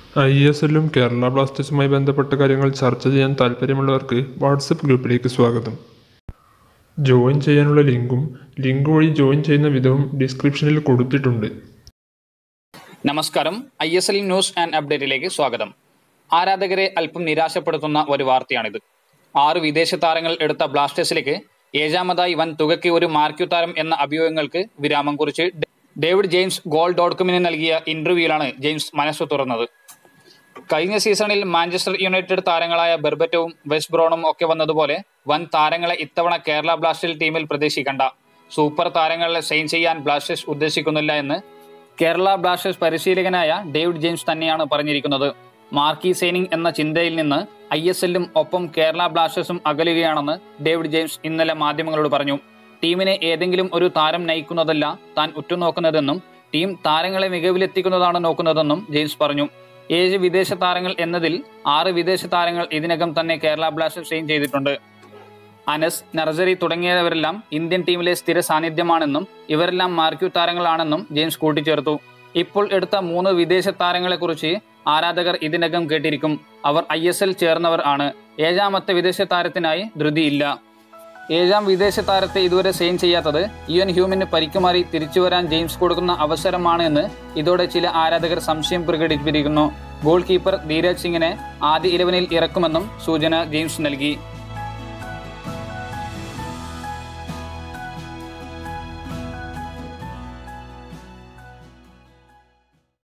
I S എല്ലും കേരള ബ്ലാസ്റ്റേഴ്സുമായി ബന്ധപ്പെട്ട കാര്യങ്ങൾ ചർച്ച ചെയ്യാൻ താൽപ്പര്യമുള്ളവർക്ക് വാട്സപ്പ് ഗ്രൂപ്പിലേക്ക് സ്വാഗതം ജോയിൻ ചെയ്യാനുള്ള ലിങ്കും ലിങ്ക് വഴി ജോയിൻ ചെയ്യുന്ന വിധവും ഡിസ്ക്രിപ്ഷനിൽ കൊടുത്തിട്ടുണ്ട് നമസ്കാരം I S L news and അപ്ഡേറ്റിലേക്ക് സ്വാഗതം ആരാധകരെ അല്പം നിരാശപ്പെടുത്തുന്ന ഒരു വാർത്തയാണിത് ആറ് വിദേശ താരങ്ങൾ എടുത്ത ബ്ലാസ്റ്റേഴ്സിലേക്ക് ഏഴാമതായി വൻ തുകയ്ക്ക് ഒരു മാർക്യു താരം എന്ന അഭിയോഗങ്ങൾക്ക് വിരാമം കുറിച്ച് ഡേവിഡ് ജെയിംസ് ഗോൾ ഡോട്ട് കോമിന് നൽകിയ ഇന്റർവ്യൂവിലാണ് ജെയിംസ് മനസ്സു തുറന്നത് കഴിഞ്ഞ സീസണിൽ മാഞ്ചസ്റ്റർ യുണൈറ്റഡ് താരങ്ങളായ ബെർബറ്റവും വെസ്റ്റ് ബ്രോണും ഒക്കെ വന്നതുപോലെ വൻ താരങ്ങളെ ഇത്തവണ കേരള ബ്ലാസ്റ്റേഴ്സ് ടീമിൽ പ്രതീക്ഷിക്കണ്ട സൂപ്പർ താരങ്ങളെ സൈൻ ചെയ്യാൻ ബ്ലാസ്റ്റേഴ്സ് ഉദ്ദേശിക്കുന്നില്ല എന്ന് കേരള ബ്ലാസ്റ്റേഴ്സ് പരിശീലകനായ ഡേവിഡ് ജെയിംസ് തന്നെയാണ് പറഞ്ഞിരിക്കുന്നത് മാർക്കി സൈനിങ് എന്ന ചിന്തയിൽ നിന്ന് ഐ എസ് എല്ലും ഒപ്പം കേരള ബ്ലാസ്റ്റേഴ്സും അകലുകയാണെന്ന് ഡേവിഡ് ജെയിംസ് ഇന്നലെ മാധ്യമങ്ങളോട് പറഞ്ഞു ടീമിനെ ഏതെങ്കിലും ഒരു താരം നയിക്കുന്നതല്ല താൻ ഉറ്റുനോക്കുന്നതെന്നും ടീം താരങ്ങളെ മികവിലെത്തിക്കുന്നതാണ് നോക്കുന്നതെന്നും ജെയിംസ് പറഞ്ഞു ഏഴ് വിദേശ താരങ്ങൾ എന്നതിൽ ആറ് വിദേശ താരങ്ങൾ ഇതിനകം തന്നെ കേരള ബ്ലാസ്റ്റേഴ്സ് സൈൻ ചെയ്തിട്ടുണ്ട് അനസ് നർസറി തുടങ്ങിയവരെല്ലാം ഇന്ത്യൻ ടീമിലെ സ്ഥിര സാന്നിധ്യമാണെന്നും ഇവരെല്ലാം മാർക്യു താരങ്ങളാണെന്നും ജെയിംസ് കൂട്ടിച്ചേർത്തു ഇപ്പോൾ എടുത്ത മൂന്ന് വിദേശ താരങ്ങളെക്കുറിച്ച് ആരാധകർ ഇതിനകം കേട്ടിരിക്കും അവർ ഐ എസ് എൽ ചേർന്നവർ ആണ് ഏഴാമത്തെ വിദേശ താരത്തിനായി ധൃതിയില്ല ഏഴാം വിദേശ താരത്തെ ഇതുവരെ സൈൻ ചെയ്യാത്തത് ഇയൻ ഹ്യൂമിന് പരിക്കുമാറി തിരിച്ചുവരാൻ ജെയിംസ് കൊടുക്കുന്ന അവസരമാണ് എന്ന് ഇതോടെ ചില ആരാധകർ സംശയം പ്രകടിപ്പിച്ചിരിക്കുന്നു ഗോൾ കീപ്പർ ധീരജ് സിംഗിനെ ആദ്യ ഇലവനിൽ ഇറക്കുമെന്നും സൂചന ജെയിംസ് നൽകി